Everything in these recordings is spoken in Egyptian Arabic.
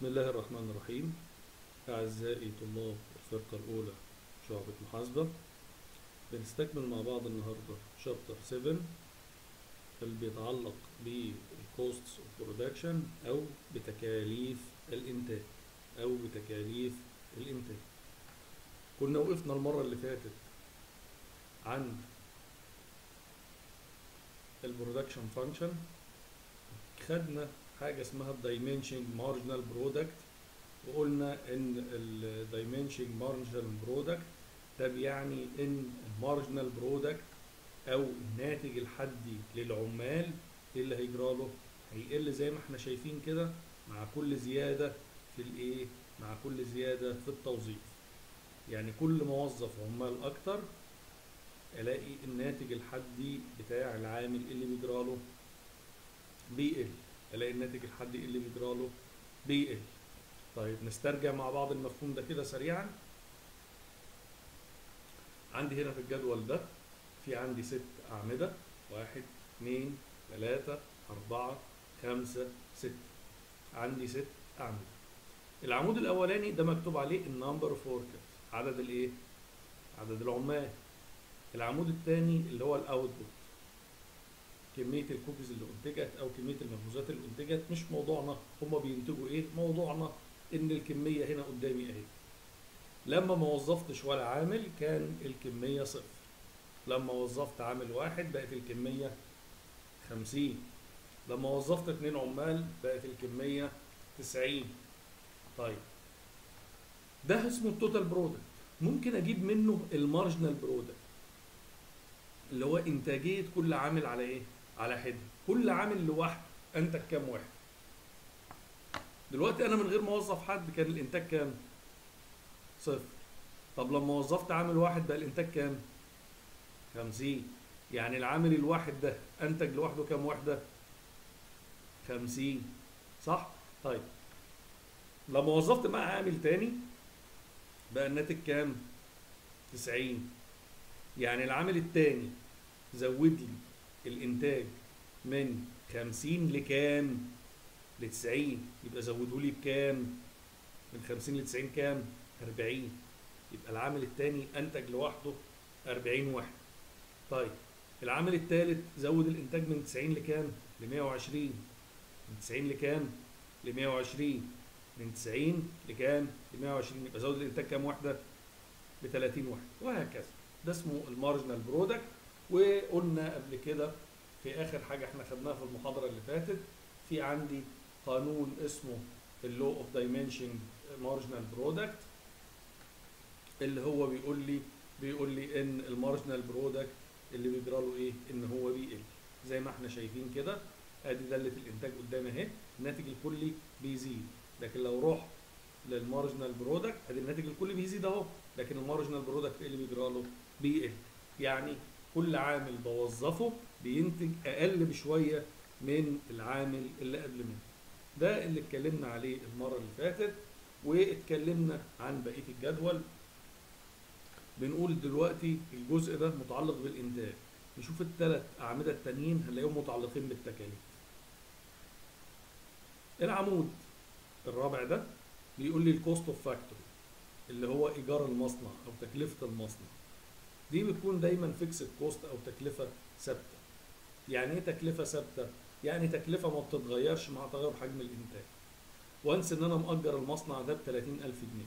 بسم الله الرحمن الرحيم أعزائي طلاب الفرقة الأولى شعبة محاسبة بنستكمل مع بعض النهاردة شابتر 7 اللي بيتعلق بالكوستس اوف برودكشن أو بتكاليف الإنتاج أو بتكاليف الإنتاج كنا وقفنا المرة اللي فاتت عند البرودكشن فانكشن خدنا حاجه اسمها الدايمنشنج مارجنال برودكت وقلنا ان الدايمنشنج مارجنال برودكت ده بيعني ان المارجنال برودكت او الناتج الحدي للعمال ايه اللي هيجرى له هيقل زي ما احنا شايفين كده مع كل زياده في الايه مع كل زياده في التوظيف يعني كل ما اوظف عمال اكتر الاقي الناتج الحدي بتاع العامل اللي بيجرى له بيقل الاقي الناتج الحدي اللي بيجرى له بيقل طيب نسترجع مع بعض المفهوم ده كده سريعا عندي هنا في الجدول ده في عندي ست أعمدة واحد اتنين تلاتة أربعة خمسة ستة عندي ست أعمدة العمود الأولاني ده مكتوب عليه النمبر اوف وركرز عدد الإيه؟ عدد العمال العمود الثاني اللي هو الأوتبوت كمية الكوكيز اللي انتجت او كمية المخبوزات اللي انتجت مش موضوعنا هما بينتجوا ايه موضوعنا ان الكمية هنا قدامي اهي لما ما وظفتش ولا عامل كان الكمية صفر لما وظفت عامل واحد بقت الكمية خمسين لما وظفت اتنين عمال بقت الكمية تسعين طيب ده اسمه التوتال برودكت ممكن اجيب منه المارجنال برودكت اللي هو انتاجية كل عامل على ايه على حده كل عامل لوحده انتج كام واحد دلوقتي انا من غير ما اوظف حد كان الانتاج كام صفر طب لما وظفت عامل واحد بقى الانتاج كام خمسين يعني العامل الواحد ده انتج لوحده كام وحده خمسين صح طيب لما وظفت معاه عامل تاني بقى الناتج كام تسعين يعني العامل التاني زود لي الانتاج من 50 لكام؟ ل 90 يبقى زودوا لي بكام؟ من 50 ل 90 كام؟ 40 يبقى العامل الثاني انتج لوحده 40 واحد. طيب العامل الثالث زود الانتاج من 90 لكام؟ ل 120 من 90 لكام؟ ل 120 من 90 لكام؟ ل 120 يبقى زود الانتاج كام واحده؟ ب 30 واحد وهكذا. ده اسمه المارجنال برودكت وقلنا قبل كده في اخر حاجه احنا خدناها في المحاضره اللي فاتت في عندي قانون اسمه اللو اوف دايمنشن مارجنال برودكت اللي هو بيقول لي بيقول لي ان المارجنال برودكت اللي بيجرى له ايه ان هو بيقل زي ما احنا شايفين كده ادي داله الانتاج قدامي اهي الناتج الكلي بيزيد لكن لو رحت للمارجنال برودكت ادي الناتج الكلي بيزيد اهو لكن المارجنال برودكت ايه اللي بيجرى له بيقل يعني كل عامل بوظفه بينتج اقل بشويه من العامل اللي قبل منه ده اللي اتكلمنا عليه المره اللي فاتت واتكلمنا عن بقيه الجدول بنقول دلوقتي الجزء ده متعلق بالانتاج نشوف الثلاث اعمده التانيين هنلاقيهم متعلقين بالتكاليف العمود الرابع ده بيقول لي الكوست اوف فاكتوري اللي هو ايجار المصنع او تكلفه المصنع دي بتكون دايما فيكسد كوست او تكلفه ثابته يعني ايه تكلفه ثابته يعني تكلفه ما بتتغيرش مع تغير حجم الانتاج وانس ان انا مأجر المصنع ده ب 30000 جنيه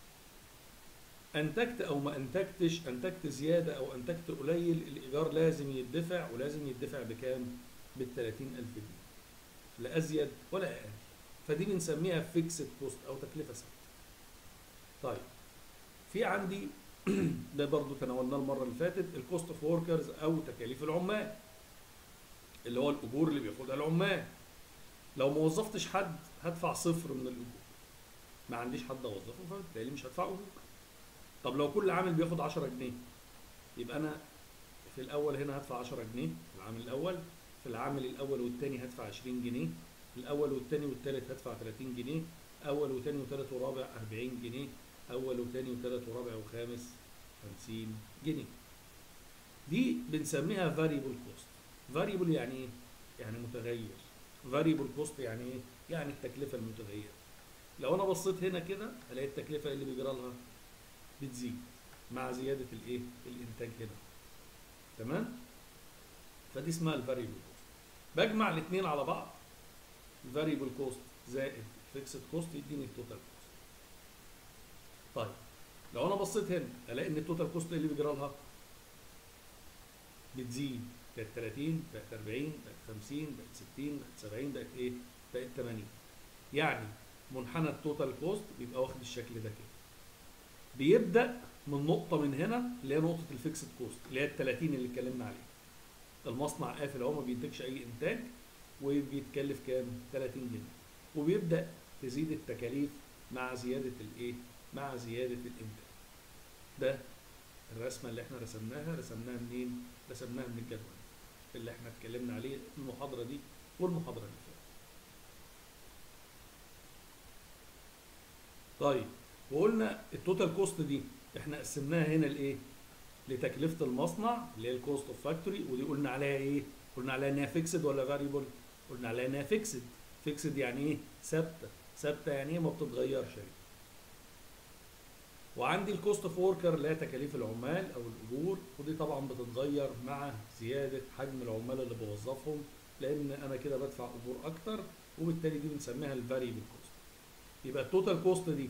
انتجت او ما انتجتش انتجت زياده او انتجت قليل الايجار لازم يدفع ولازم يدفع بكام بال 30000 جنيه لا ازيد ولا اقل فدي بنسميها فيكسد كوست او تكلفه ثابته طيب في عندي ده برضو تناولناه المره اللي فاتت الكوست اوف وركرز او تكاليف العمال اللي هو الاجور اللي بياخدها العمال لو ما وظفتش حد هدفع صفر من الاجور ما عنديش حد اوظفه فبالتالي مش هدفع اجور طب لو كل عامل بياخد 10 جنيه يبقى انا في الاول هنا هدفع 10 جنيه في العامل الاول في العامل الاول والثاني هدفع 20 جنيه الاول والثاني والثالث هدفع 30 جنيه اول وثاني وثالث ورابع 40 جنيه اول وثاني وثالث ورابع وخامس 50 جنيه دي بنسميها variable cost variable يعني ايه يعني متغير variable cost يعني ايه يعني التكلفه المتغيره لو انا بصيت هنا كده الاقي التكلفه اللي بيجرى لها بتزيد مع زياده الايه الانتاج هنا تمام فدي اسمها الفاريبل كوست بجمع الاثنين على بعض الفاريبل كوست زائد فيكسد كوست يديني التوتال كوست طيب لو انا بصيت هنا الاقي ان التوتال كوست اللي بيجرى لها بتزيد بقت 30 بقت 40 بقت 50 بقت 60 بقت 70 بقت ايه؟ بقت 80 يعني منحنى التوتال كوست بيبقى واخد الشكل ده كده بيبدا من نقطه من هنا اللي هي نقطه الفيكسد كوست اللي هي ال 30 اللي اتكلمنا عليها المصنع قافل اهو ما بينتجش اي انتاج وبيتكلف كام 30 جنيه وبيبدا تزيد التكاليف مع زياده الايه مع زياده الانتاج ده الرسمه اللي احنا رسمناها رسمناها منين رسمناها من الجدول اللي احنا اتكلمنا عليه المحاضره دي والمحاضره اللي فاتت طيب وقلنا التوتال كوست دي احنا قسمناها هنا لايه لتكلفه المصنع اللي هي الكوست اوف فاكتوري ودي قلنا عليها ايه قلنا عليها انها فيكسد ولا فاريبل قلنا عليها انها فيكسد فيكسد يعني ايه ثابته ثابته يعني ايه ما بتتغيرش يعني. وعندي الكوست اوف وركر اللي هي تكاليف العمال او الاجور ودي طبعا بتتغير مع زياده حجم العمال اللي بوظفهم لان انا كده بدفع اجور اكتر وبالتالي دي بنسميها الفاريبل كوست يبقى التوتال كوست دي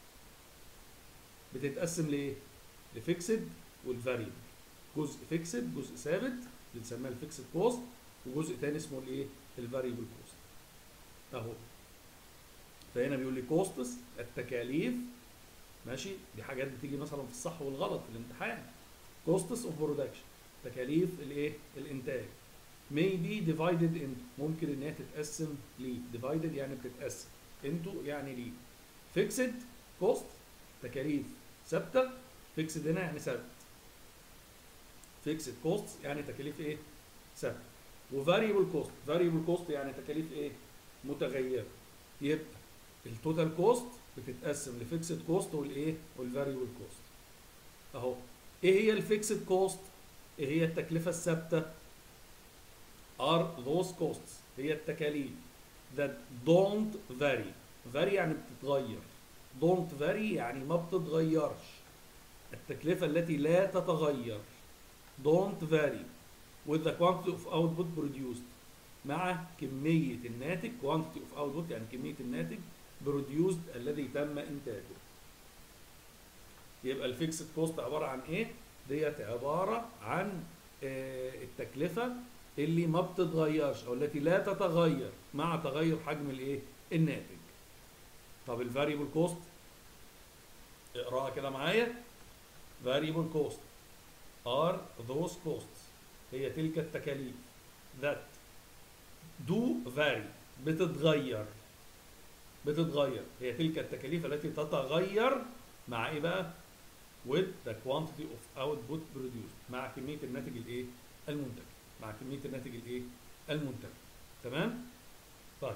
بتتقسم لايه لفيكسد والفاريبل جزء فيكسد جزء ثابت بنسميها الفيكسد كوست وجزء تاني اسمه الايه الفاريبل كوست اهو فهنا بيقول لي كوستس التكاليف ماشي دي حاجات بتيجي مثلا في الصح والغلط في الامتحان كوستس اوف برودكشن تكاليف الايه الانتاج may be divided into ممكن ان هي تتقسم ل divided يعني بتتقسم into يعني ليه fixed cost تكاليف ثابته fixed هنا يعني ثابت fixed costs يعني تكاليف ايه ثابته وفاريبل كوست فاريبل كوست يعني تكاليف ايه متغيره يبقى التوتال كوست بتتقسم لفيكسد كوست والايه والفاريبل كوست اهو ايه هي الفيكسد كوست ايه هي التكلفه الثابته are those costs هي التكاليف that don't vary vary يعني بتتغير don't vary يعني ما بتتغيرش التكلفة التي لا تتغير don't vary with the quantity of output produced مع كمية الناتج quantity of output يعني كمية الناتج produced الذي تم إنتاجه يبقى الفيكسد كوست عبارة عن إيه؟ ديت عبارة عن آه التكلفة اللي ما بتتغيرش أو التي لا تتغير مع تغير حجم الإيه؟ الناتج. طب الفاريبل كوست اقراها كده معايا variable cost are those costs هي تلك التكاليف that do vary بتتغير بتتغير هي تلك التكاليف التي تتغير مع ايه بقى with the quantity of output produced مع كمية الناتج الايه المنتج مع كمية الناتج الايه المنتج تمام طيب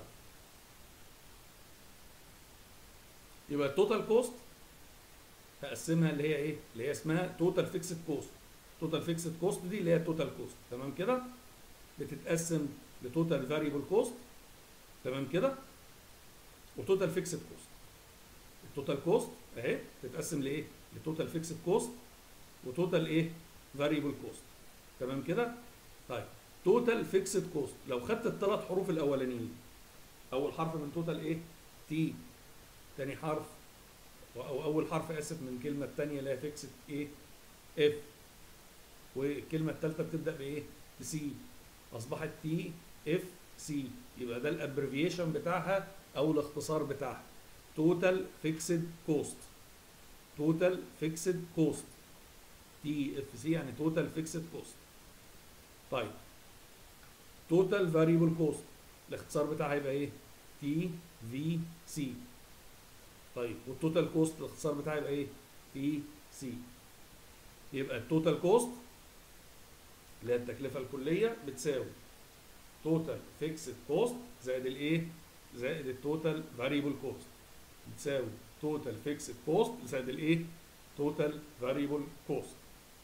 يبقى التوتال كوست هقسمها اللي هي ايه اللي هي اسمها توتال فيكسد كوست توتال فيكسد كوست دي اللي هي التوتال كوست تمام كده بتتقسم لتوتال فاريبل كوست تمام كده وتوتال فيكسد كوست التوتال كوست اهي بتتقسم لايه لتوتال فيكسد كوست وتوتال ايه فاريبل كوست تمام كده طيب توتال فيكسد كوست لو خدت الثلاث حروف الاولانيين اول حرف من توتال ايه تي تاني حرف او اول حرف اسف من الكلمه الثانيه اللي هي فيكسد ايه اف والكلمه الثالثه بتبدا بايه بسي اصبحت تي اف سي يبقى ده الابريفيشن بتاعها او الاختصار بتاعها توتال فيكسد كوست توتال فيكسد كوست تي اف سي يعني توتال فيكسد كوست طيب توتال فاريبل كوست الاختصار بتاعها هيبقى ايه تي في سي طيب والتوتال كوست الاختصار بتاعي يبقى ايه تي سي يبقى التوتال كوست اللي هي التكلفه الكليه بتساوي توتال فيكسد كوست زائد الايه زائد التوتال فاريبل كوست بتساوي توتال فيكسد كوست زائد الايه توتال فاريبل كوست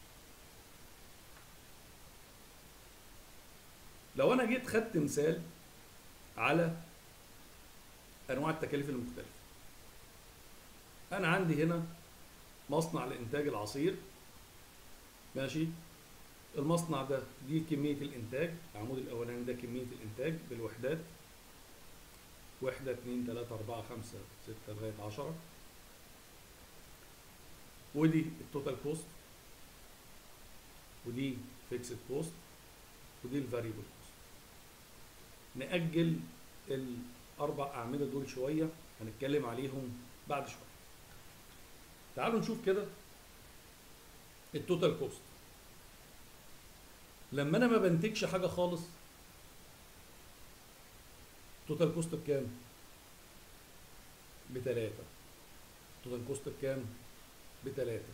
لو انا جيت خدت مثال على انواع التكاليف المختلفه انا عندي هنا مصنع لانتاج العصير ماشي المصنع ده دي كمية الإنتاج العمود الأولاني ده كمية الإنتاج بالوحدات وحدة اتنين تلاتة أربعة خمسة ستة لغاية عشرة ودي التوتال كوست ودي فيكسد كوست ودي الفاريبل كوست نأجل الأربع أعمدة دول شوية هنتكلم عليهم بعد شوية تعالوا نشوف كده التوتال كوست لما انا ما بنتجش حاجه خالص توتال كوست بكام بتلاتة توتال كوست بكام بتلاتة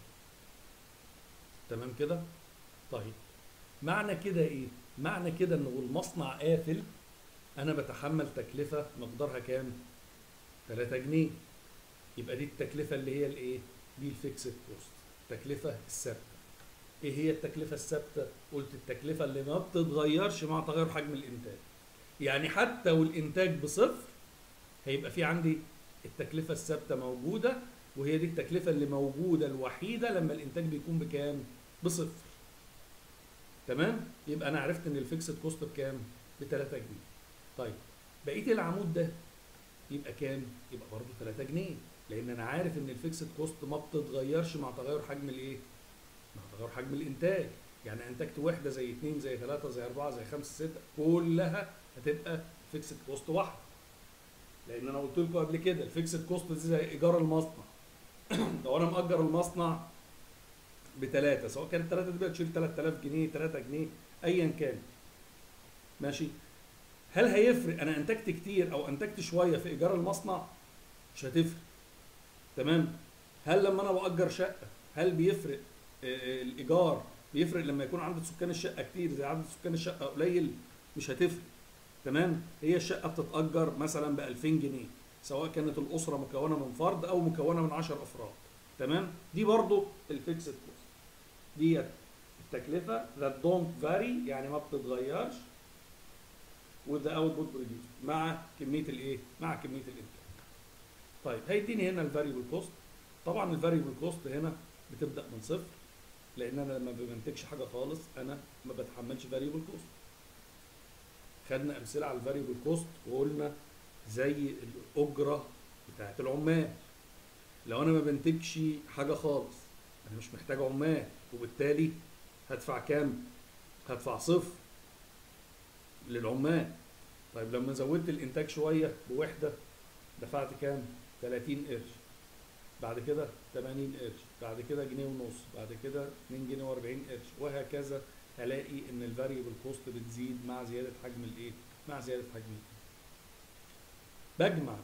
تمام كده طيب معنى كده ايه معنى كده ان المصنع قافل انا بتحمل تكلفه مقدارها كام 3 جنيه يبقى دي التكلفه اللي هي الايه دي الفيكسد كوست التكلفه الثابته ايه هي التكلفه الثابته قلت التكلفه اللي ما بتتغيرش مع تغير حجم الانتاج يعني حتى والانتاج بصفر هيبقى في عندي التكلفه الثابته موجوده وهي دي التكلفه اللي موجوده الوحيده لما الانتاج بيكون بكام بصفر تمام يبقى انا عرفت ان الفيكسد كوست بكام ب 3 جنيه طيب بقيه العمود ده يبقى كام يبقى برضه 3 جنيه لان انا عارف ان الفيكسد كوست ما بتتغيرش مع تغير حجم الايه مع تغير حجم الانتاج يعني انتجت وحده زي 2 زي 3 زي 4 زي 5 6 كلها هتبقى فيكسد كوست واحده لان انا قلت لكم قبل كده الفيكسد كوست دي زي ايجار المصنع لو انا مأجر المصنع بثلاثة سواء كانت ثلاثة دي بقى تشيل 3000 جنيه 3 جنيه ايا كان ماشي هل هيفرق انا انتجت كتير او انتجت شويه في ايجار المصنع مش هتفرق تمام هل لما انا باجر شقه هل بيفرق آه، الايجار بيفرق لما يكون عدد سكان الشقه كتير زي عدد سكان الشقه قليل مش هتفرق تمام هي الشقه بتتاجر مثلا ب 2000 جنيه سواء كانت الاسره مكونه من فرد او مكونه من 10 افراد تمام دي برضو الفيكسد كوست ديت التكلفه that don't vary يعني ما بتتغيرش with the output produced مع كميه الايه مع كميه الانتاج طيب هيديني هنا الفاريبل كوست طبعا الفاريبل كوست هنا بتبدا من صفر لان انا لما ما بنتجش حاجه خالص انا ما بتحملش فاريبل كوست خدنا امثله على الفاريبل كوست وقلنا زي الاجره بتاعت العمال لو انا ما بنتجش حاجه خالص انا مش محتاج عمال وبالتالي هدفع كام هدفع صفر للعمال طيب لما زودت الانتاج شويه بوحده دفعت كام 30 قرش بعد كده 80 قرش بعد كده جنيه ونص بعد كده 2 جنيه و40 قرش وهكذا هلاقي ان الفاريبل كوست بتزيد مع زياده حجم الايه مع زياده حجم الانتاج بجمع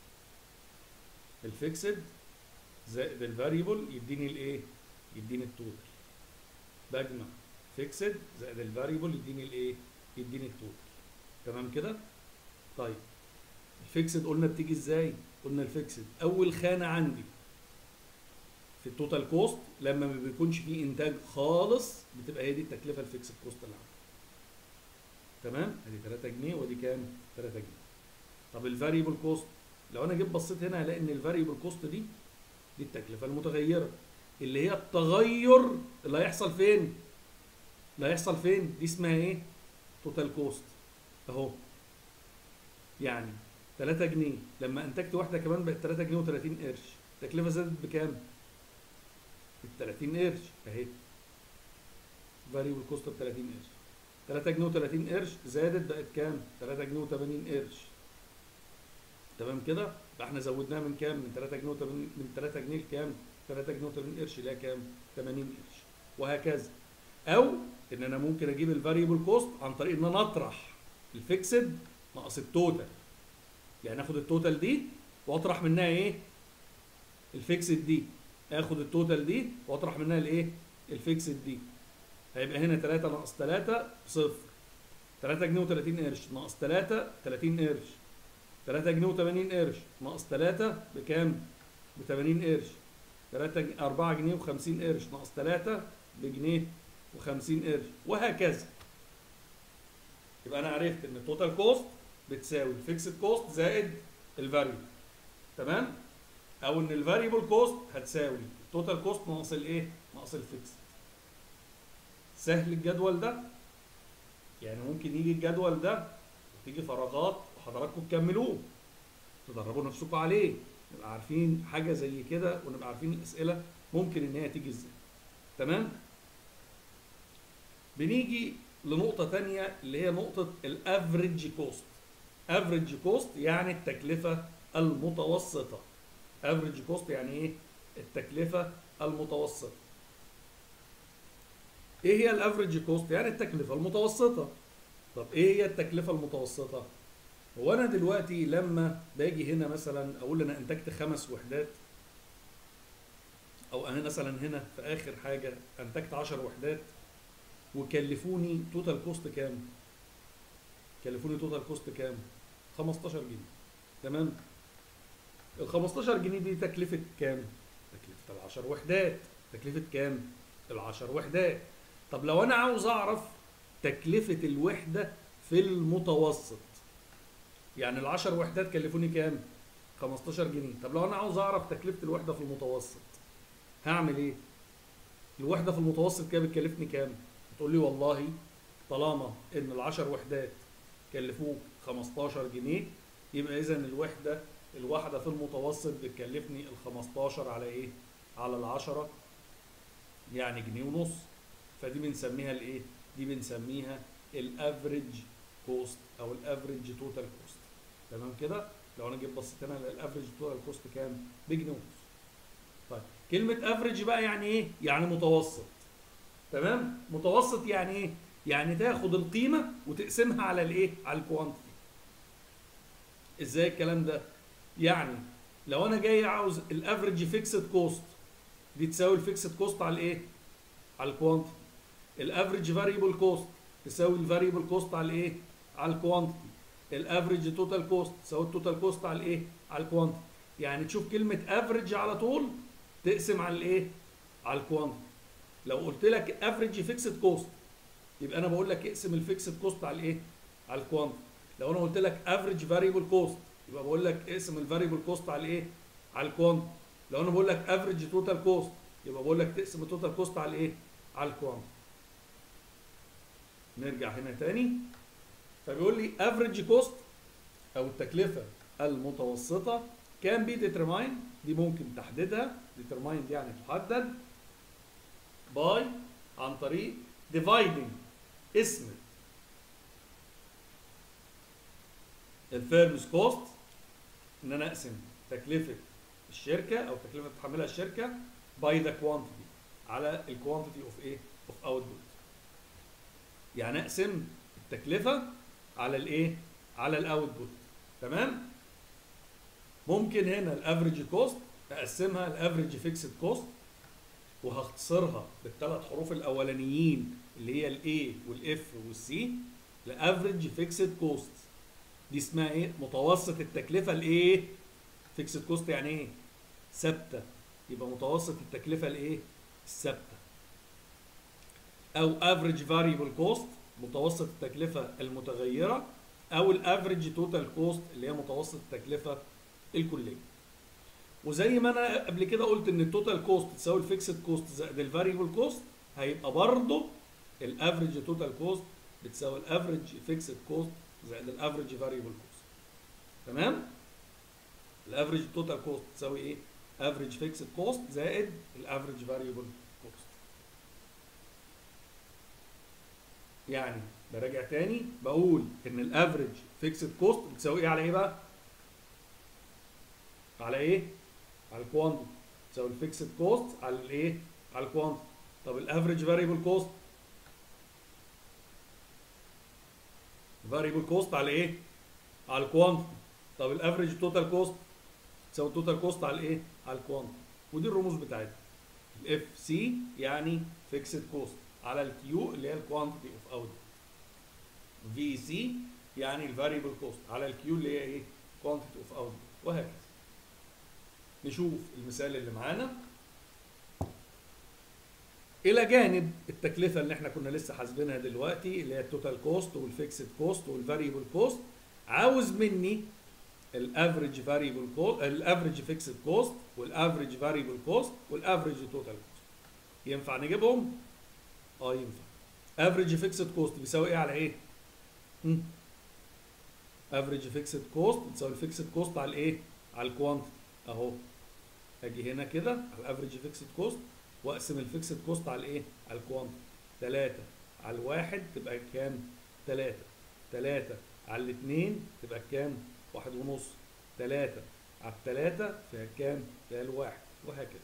الفيكسد زائد الفاريبل يديني الايه يديني التوتال بجمع فيكسد زائد الفاريبل يديني الايه يديني التوتال تمام كده طيب الفيكسد قلنا بتيجي ازاي قلنا الفيكسد اول خانه عندي في التوتال كوست لما ما بيكونش فيه انتاج خالص بتبقى هي دي التكلفه الفيكسد كوست اللي عندي تمام ادي 3 جنيه ودي كام 3 جنيه طب الفاريبل كوست لو انا جيت بصيت هنا هلاقي ان الفاريبل كوست دي دي التكلفه المتغيره اللي هي التغير اللي هيحصل فين اللي هيحصل فين دي اسمها ايه توتال كوست اهو يعني 3 جنيه لما انتجت واحده كمان بقت 3 جنيه و30 قرش التكلفه زادت بكام ب 30 قرش اهي فاريبل كوست ب 30 قرش 3 جنيه و30 قرش زادت بقت كام 3 جنيه و80 قرش تمام كده يبقى احنا زودناها من كام من 3 جنيه و80 من 3 جنيه لكام 3 جنيه و80 قرش اللي هي كام 80 قرش وهكذا او ان انا ممكن اجيب الفاريبل كوست عن طريق ان انا اطرح الفيكسد ناقص التوتال يعني اخد التوتال دي واطرح منها ايه الفيكسد دي اخد التوتال دي واطرح منها الايه الفيكسد دي هيبقى هنا 3 ناقص 3 صفر 3 جنيه و30 قرش ناقص 3 30 قرش 3 جنيه و80 قرش ناقص 3 بكام ب 80 قرش 3 4 جنيه و50 قرش ناقص 3 بجنيه و50 قرش وهكذا يبقى انا عرفت ان التوتال كوست بتساوي الفيكسد كوست زائد الفاريبل تمام او ان الفاريبل كوست هتساوي التوتال كوست ناقص الايه ناقص الفيكس سهل الجدول ده يعني ممكن يجي الجدول ده وتيجي فراغات وحضراتكم تكملوه تدربوا نفسكم عليه نبقى عارفين حاجه زي كده ونبقى عارفين الاسئله ممكن ان هي تيجي ازاي تمام بنيجي لنقطة تانية اللي هي نقطة الافريج كوست افريج كوست يعني التكلفة المتوسطة افريج كوست يعني ايه التكلفة المتوسطة ايه هي الافريج كوست يعني التكلفة المتوسطة طب ايه هي التكلفة المتوسطة هو انا دلوقتي لما باجي هنا مثلا اقول انا انتجت خمس وحدات او انا مثلا هنا في اخر حاجة انتجت 10 وحدات وكلفوني توتال كوست كام كلفوني توتال كوست كام 15 جنيه تمام ال 15 جنيه دي تكلفة كام تكلفة ال 10 وحدات تكلفة كام ال 10 وحدات طب لو انا عاوز اعرف تكلفة الوحدة في المتوسط يعني ال 10 وحدات كلفوني كام 15 جنيه طب لو انا عاوز اعرف تكلفة الوحدة في المتوسط هعمل ايه الوحدة في المتوسط كده بتكلفني كام تقول لي والله طالما ان العشر وحدات كلفوك 15 جنيه يبقى اذا الوحده الواحده في المتوسط بتكلفني ال 15 على ايه؟ على العشرة يعني جنيه ونص فدي بنسميها الايه؟ دي بنسميها الافريج كوست او الافريج توتال كوست تمام كده؟ لو انا جيت بصيت هنا الافريج توتال كوست كام؟ بجنيه ونص طيب كلمه افريج بقى يعني ايه؟ يعني متوسط تمام متوسط يعني ايه يعني تاخد القيمه وتقسمها على الايه على الكوانتيتي ازاي الكلام ده يعني لو انا جاي عاوز الافريج فيكسد كوست دي تساوي الفيكسد كوست على الايه على الكوانتيتي الافريج فاريبل كوست تساوي الفاريبل كوست على الايه على الكوانتيتي الافريج توتال كوست تساوي التوتال كوست على الايه على الكوانتيتي يعني تشوف كلمه افريج على طول تقسم على الايه على الكوانتيتي لو قلت لك افريج فيكسد كوست يبقى انا بقول لك اقسم الفيكسد كوست على الايه على الكوانتيتي لو انا قلت لك افريج فاريبل كوست يبقى بقول لك اقسم الفاريبل كوست على الايه على الكوانتيتي لو انا بقول لك افريج توتال كوست يبقى بقول لك تقسم التوتال كوست على الايه على الكوانتيتي نرجع هنا تاني فبيقول لي افريج كوست او التكلفه المتوسطه كان بي ديترماين دي ممكن تحديدها ديترماين دي يعني تحدد باي عن طريق dividing اسم الفيرمز كوست ان انا اقسم تكلفه الشركه او تكلفه تحملها الشركه باي ذا كوانتيتي على الكوانتيتي اوف ايه اوف اوتبوت يعني اقسم التكلفه على الايه على الاوتبوت تمام ممكن هنا الافريج كوست اقسمها الافريج فيكسد كوست وهختصرها بالثلاث حروف الاولانيين اللي هي الاي والاف والسي لافريج فيكسد كوست دي اسمها ايه متوسط التكلفه الايه فيكسد كوست يعني ايه ثابته يبقى متوسط التكلفه الايه الثابته او افريج فاريبل كوست متوسط التكلفه المتغيره او الافريج توتال كوست اللي هي متوسط التكلفه الكليه وزي ما انا قبل كده قلت ان التوتال كوست تساوي الفيكسد كوست زائد الفاريبل كوست هيبقى برضه الافريج توتال كوست بتساوي الافريج فيكسد كوست زائد الافريج فاريبل كوست تمام الافريج توتال كوست تساوي ايه افريج فيكسد كوست زائد الافريج فاريبل كوست يعني براجع تاني بقول ان الافريج فيكسد كوست بتساوي ايه على ايه بقى على ايه على الكوانتيتي تساوي الفيكسد كوست على الايه على الكوانتيتي طب الافريج فاريبل كوست فاريبل كوست على ايه على الكوانتيتي طب الافريج توتال كوست تساوي التوتال كوست على ايه على الكوانتيتي ودي الرموز بتاعتها الاف سي يعني فيكسد كوست على الكيو اللي هي الكوانتيتي اوف اوت في سي يعني الفاريبل كوست على الكيو اللي هي ايه كوانتيتي اوف اوت وهكذا نشوف المثال اللي معانا الى جانب التكلفه اللي احنا كنا لسه حاسبينها دلوقتي اللي هي التوتال كوست والفيكسد كوست والفاريبل كوست عاوز مني الافريج فاريبل كوست الافريج فيكسد كوست والافريج فاريبل كوست والافريج توتال كوست ينفع نجيبهم اه ينفع افريج فيكسد كوست بيساوي ايه على ايه افريج فيكسد كوست بتساوي الفيكسد كوست على الايه على الكوانتيتي اهو اجي هنا كده على الافريج فيكسد كوست واقسم الفيكسد كوست على الايه على الكوانتيتي 3 على الواحد تبقى كام 3 3 على الاثنين تبقى كام واحد ونص 3 على الثلاثة فيها كام فيها الواحد وهكذا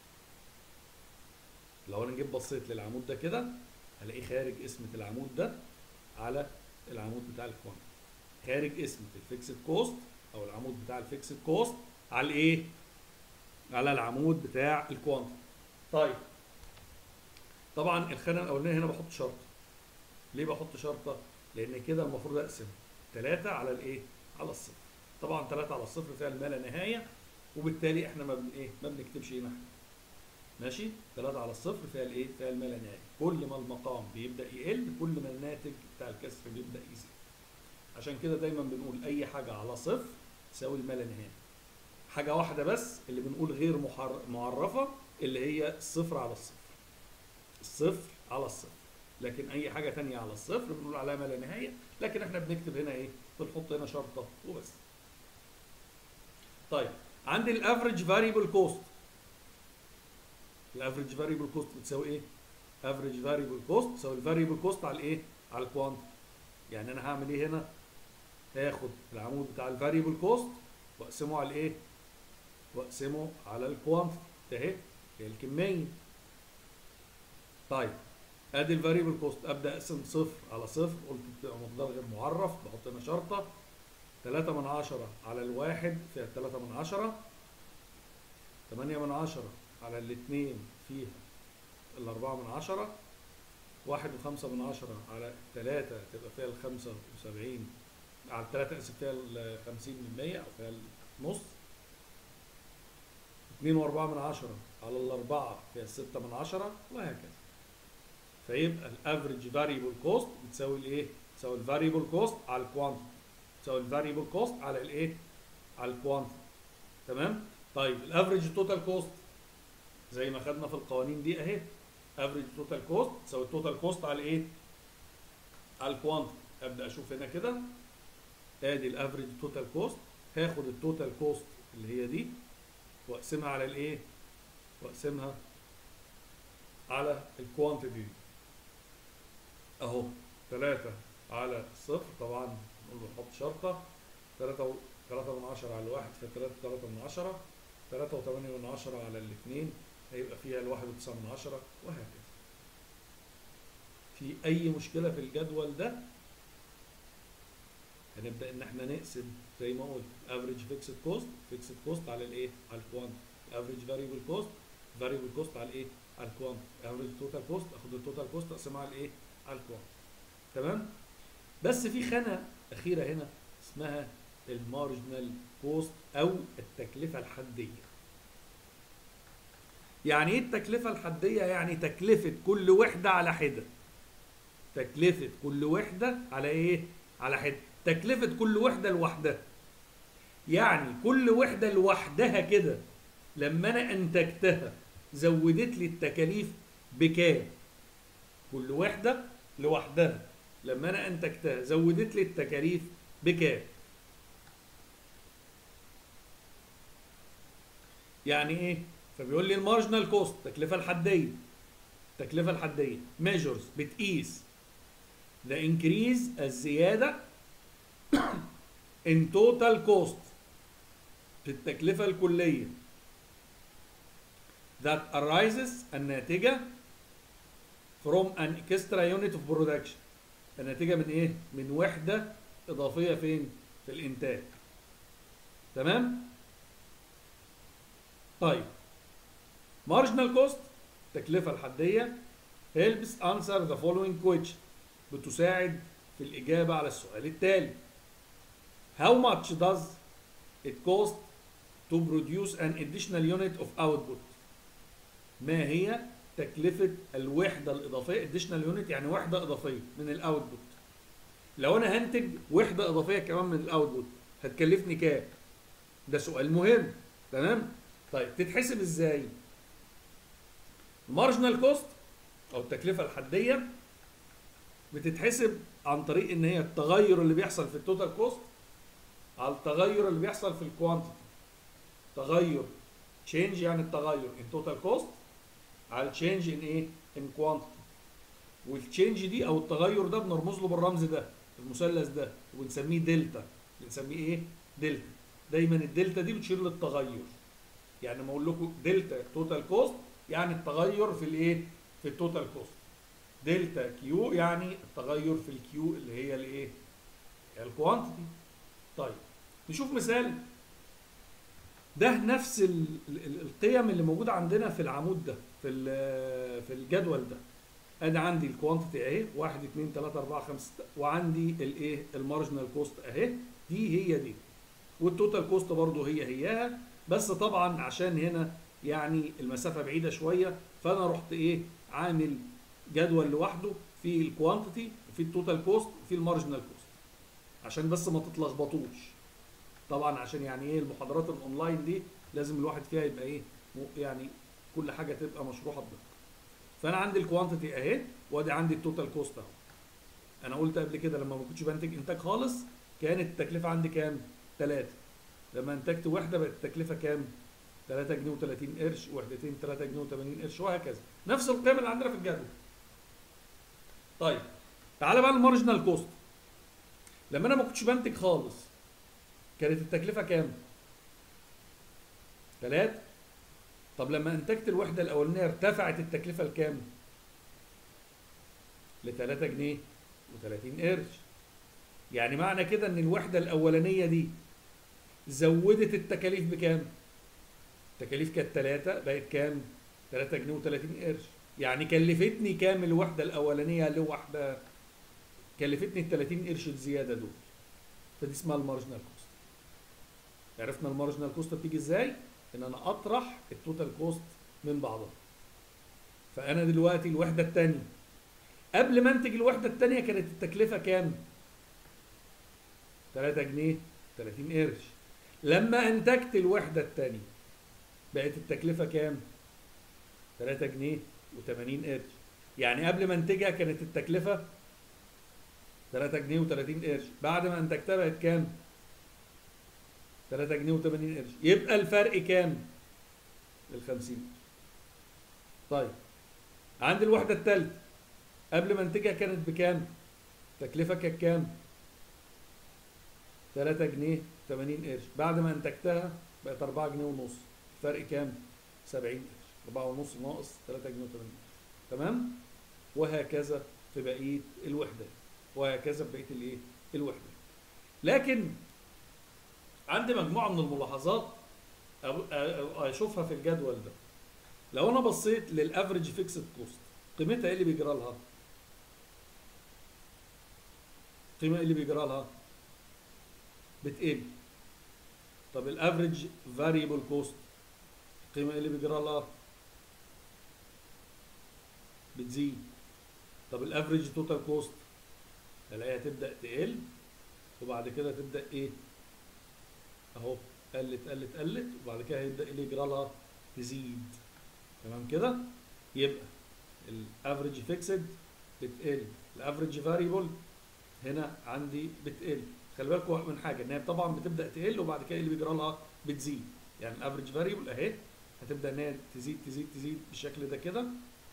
لو انا جيت بصيت للعمود ده كده هلاقيه خارج اسمة العمود ده على العمود بتاع الكوانتيتي خارج اسمة الفيكسد كوست او العمود بتاع الفيكسد كوست على الايه على العمود بتاع الكوانتيتي طيب طبعا الخانه الاولانيه هنا بحط شرطه ليه بحط شرطه لان كده المفروض اقسم 3 على الايه على الصفر طبعا 3 على الصفر فيها الما لا نهايه وبالتالي احنا ما بن ايه ما بنكتبش هنا ماشي 3 على الصفر فيها الايه فيها الما لا نهايه كل ما المقام بيبدا يقل كل ما الناتج بتاع الكسر بيبدا يزيد عشان كده دايما بنقول اي حاجه على صفر تساوي الما لا نهايه حاجه واحده بس اللي بنقول غير محر... معرفه اللي هي الصفر على الصفر الصفر على الصفر لكن اي حاجه تانية على الصفر بنقول عليها ما لا نهايه لكن احنا بنكتب هنا ايه بنحط هنا شرطه وبس طيب عندي الافريج فاريبل كوست الافريج فاريبل كوست بتساوي ايه افريج فاريبل كوست تساوي الفاريبل كوست على الايه على الكوانت يعني انا هعمل ايه هنا هاخد العمود بتاع الفاريبل كوست واقسمه على الايه واقسمه على الكوانت اهي هي الكميه طيب ادي الفاريبل كوست ابدا اقسم صفر على صفر قلت بتبقى مقدار غير معرف بحط هنا شرطه 3 من 10 على الواحد فيها 3 من 10 8 من 10 على الاثنين فيها الأربعة من 10 واحد وخمسة من 10 على الثلاثة تبقى فيها ال 75 على الثلاثة اسف فيها ال 50 من 100 أو فيها النص اتنين وأربعة من 10 على الأربعة فيها الستة من 10 وهكذا فيبقى الافريج فاريبل كوست بتساوي الايه؟ بتساوي الفاريبل كوست على الكوانتيتي تساوي الفاريبل كوست على الايه؟ على الكوانتيتي تمام؟ طيب الافريج توتال كوست زي ما خدنا في القوانين دي اهي افريج توتال كوست تساوي التوتال كوست على ايه؟ على الكوانتيتي ابدا اشوف هنا كده ادي الافريج توتال كوست هاخد التوتال كوست اللي هي دي واقسمها على الايه؟ واقسمها على الكوانتيتي دي اهو 3 على صفر طبعا نقول نحط شرطه 3 و 3 من 10 على الواحد في 3 3 من 10 3 و8 من 10 على الاثنين هيبقى فيها الواحد و9 من 10 وهكذا في اي مشكله في الجدول ده هنبدا ان احنا نقسم زي ما قلت افريج فيكسد كوست فيكسد كوست على الايه على الكوانت افريج فاريبل كوست فاريبل كوست على الايه على الكوانت افريج توتال كوست اخد التوتال كوست اقسمها على الايه على الكوانت تمام بس في خانه اخيره هنا اسمها المارجنال كوست او التكلفه الحديه يعني ايه التكلفه الحديه يعني تكلفه كل وحده على حده تكلفه كل وحده على ايه على حده تكلفه كل وحده لوحدها يعني كل وحده لوحدها كده لما انا انتجتها زودت لي التكاليف بكام كل وحده لوحدها لما انا انتجتها زودت لي التكاليف بكام يعني ايه فبيقول لي المارجنال كوست التكلفه الحديه التكلفه الحديه ميجرز بتقيس the increase الزياده in total cost في التكلفه الكليه that arises الناتجه from an extra unit of production الناتجه من ايه من وحده اضافيه فين في الانتاج تمام طيب marginal cost التكلفة الحدية helps answer the following question بتساعد في الإجابة على السؤال التالي How much does it cost to produce an additional unit of output ما هي تكلفة الوحدة الإضافية additional unit يعني وحدة إضافية من الأوتبوت لو أنا هنتج وحدة إضافية كمان من الأوتبوت هتكلفني كام؟ ده سؤال مهم تمام طيب تتحسب ازاي المارجنال كوست او التكلفه الحديه بتتحسب عن طريق ان هي التغير اللي بيحصل في التوتال كوست على التغير اللي بيحصل في الكوانتيتي تغير تشينج يعني التغير ان توتال كوست على تشينج ان ايه ان كوانتيتي والتشينج دي او التغير ده بنرمز له بالرمز ده المثلث ده وبنسميه دلتا بنسميه ايه دلتا دايما الدلتا دي بتشير للتغير يعني لما اقول لكم دلتا توتال كوست يعني التغير في الايه في التوتال كوست دلتا كيو يعني التغير في الكيو اللي هي الايه الكوانتيتي طيب نشوف مثال ده نفس ال- ال- القيم اللي موجوده عندنا في العمود ده في ال- في الجدول ده ادي عندي الكوانتيتي اهي 1 2 3 4 5 6 وعندي الايه المارجنال كوست اهي دي هي دي والتوتال كوست برضو هي هياها بس طبعا عشان هنا يعني المسافه بعيده شويه فانا رحت ايه عامل جدول لوحده في الكوانتيتي وفي التوتال كوست وفي المارجنال كوست عشان بس ما تتلخبطوش طبعا عشان يعني ايه المحاضرات الاونلاين دي لازم الواحد فيها يبقى ايه م- يعني كل حاجه تبقى مشروحه بدقه فانا عندي الكوانتيتي اهي وادي عندي التوتال كوست اهو انا قلت قبل كده لما ما كنتش بنتج انتاج خالص كانت التكلفه عندي كام 3 لما انتجت وحده بقت التكلفه كام 3 جنيه و30 قرش وحدتين 3 جنيه و80 قرش وهكذا نفس القيم اللي عندنا في الجدول طيب تعالى بقى المارجنال كوست لما انا ما كنتش بنتج خالص كانت التكلفه كام 3 طب لما انتجت الوحده الاولانيه ارتفعت التكلفه لكام ل 3 جنيه و30 قرش يعني معنى كده ان الوحده الاولانيه دي زودت التكاليف بكام التكاليف كانت 3 بقت كام 3 جنيه و30 قرش يعني كلفتني كام الوحده الاولانيه لوحده كلفتني ال 30 قرش الزياده دول فدي اسمها المارجنال كوست عرفنا المارجنال كوست بتيجي ازاي ان انا اطرح التوتال كوست من بعضها فانا دلوقتي الوحده الثانيه قبل ما انتج الوحده الثانيه كانت التكلفه كام 3 جنيه 30 قرش لما انتجت الوحده الثانيه بقت التكلفه كام 3 جنيه و80 قرش يعني قبل ما انتجها كانت التكلفه 3 جنيه و30 قرش بعد ما انتجتها بقت كام 3 جنيه و80 قرش يبقى الفرق كام ال 50 قرش طيب عندي الوحده الثالثه قبل ما انتجها كانت بكام تكلفه كانت كام 3 جنيه 80 قرش بعد ما انتجتها بقت 4 جنيه ونص الفرق كام 70 قرش 4 ونص ناقص 3 جنيه و80 تمام وهكذا في بقيه الوحده وهكذا في بقيه الايه الوحده لكن عندي مجموعه من الملاحظات أب- أ- اشوفها في الجدول ده لو انا بصيت للافريج فيكسد كوست قيمتها ايه اللي بيجرى لها قيمه ايه اللي بيجرى لها بتقل طب الافريج فاريبل كوست القيمه ايه اللي بيجرى لها بتزيد طب الافريج توتال كوست الاقيها تبدا تقل وبعد كده تبدا ايه اهو قلت قلت قلت وبعد كده هيبدا ايه اللي يجرى لها تزيد تمام كده يبقى الافريج فيكسد بتقل الافريج فاريبل هنا عندي بتقل خلي بالكم من حاجه ان هي طبعا بتبدا تقل وبعد كده اللي بيجرى لها بتزيد يعني الافريج فاريبل اهي هتبدا ان هي تزيد تزيد تزيد بالشكل ده كده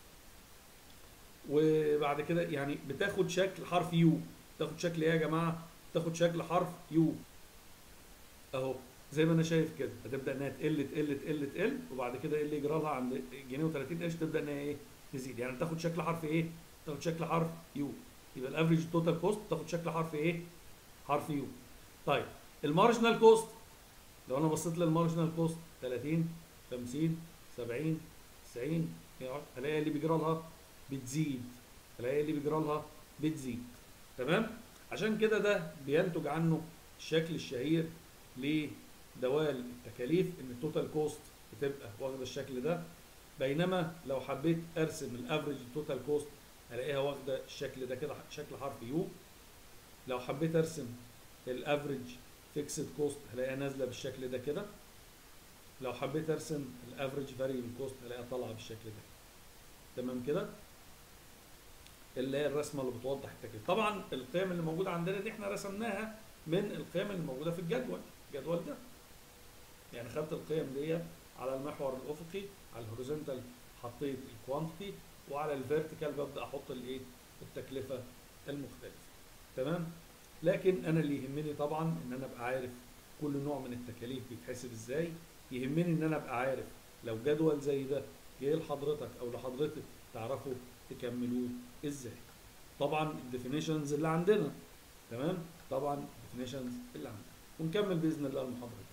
وبعد كده يعني بتاخد شكل حرف يو تاخد شكل ايه يا جماعه تاخد شكل حرف يو اهو زي ما انا شايف كده هتبدا انها تقل تقل تقل تقل وبعد كده ايه اللي يجرى لها عند جنيه و30 قرش تبدا انها ايه تزيد يعني تاخد شكل حرف ايه تاخد شكل حرف يو يبقى الافريج توتال كوست تاخد شكل حرف ايه حرف يو طيب المارجنال كوست لو انا بصيت للمارجنال كوست 30 50 70 90 يقعد الاقي اللي بيجرى لها بتزيد الاقي اللي بيجرى لها بتزيد تمام عشان كده ده بينتج عنه الشكل الشهير لدوال التكاليف ان التوتال كوست بتبقى واخده الشكل ده بينما لو حبيت ارسم الافريج توتال كوست الاقيها واخده الشكل ده كده شكل حرف يو لو حبيت ارسم الافريج فيكسد كوست هلاقيها نازله بالشكل ده كده لو حبيت ارسم الافريج فاريبل كوست هلاقيها طالعه بالشكل ده تمام كده اللي هي الرسمه اللي بتوضح التكلفه طبعا القيم اللي موجوده عندنا دي احنا رسمناها من القيم اللي موجوده في الجدول الجدول ده يعني خدت القيم دي على المحور الافقي على الهوريزونتال حطيت الكوانتيتي وعلى الفيرتيكال ببدا احط الايه التكلفه المختلفه تمام لكن انا اللي يهمني طبعا ان انا ابقى عارف كل نوع من التكاليف بيتحسب ازاي يهمني ان انا ابقى عارف لو جدول زي ده جه لحضرتك او لحضرتك تعرفوا تكملوه ازاي طبعا الديفينيشنز اللي عندنا تمام طبعا الديفينيشنز اللي عندنا ونكمل باذن الله المحاضره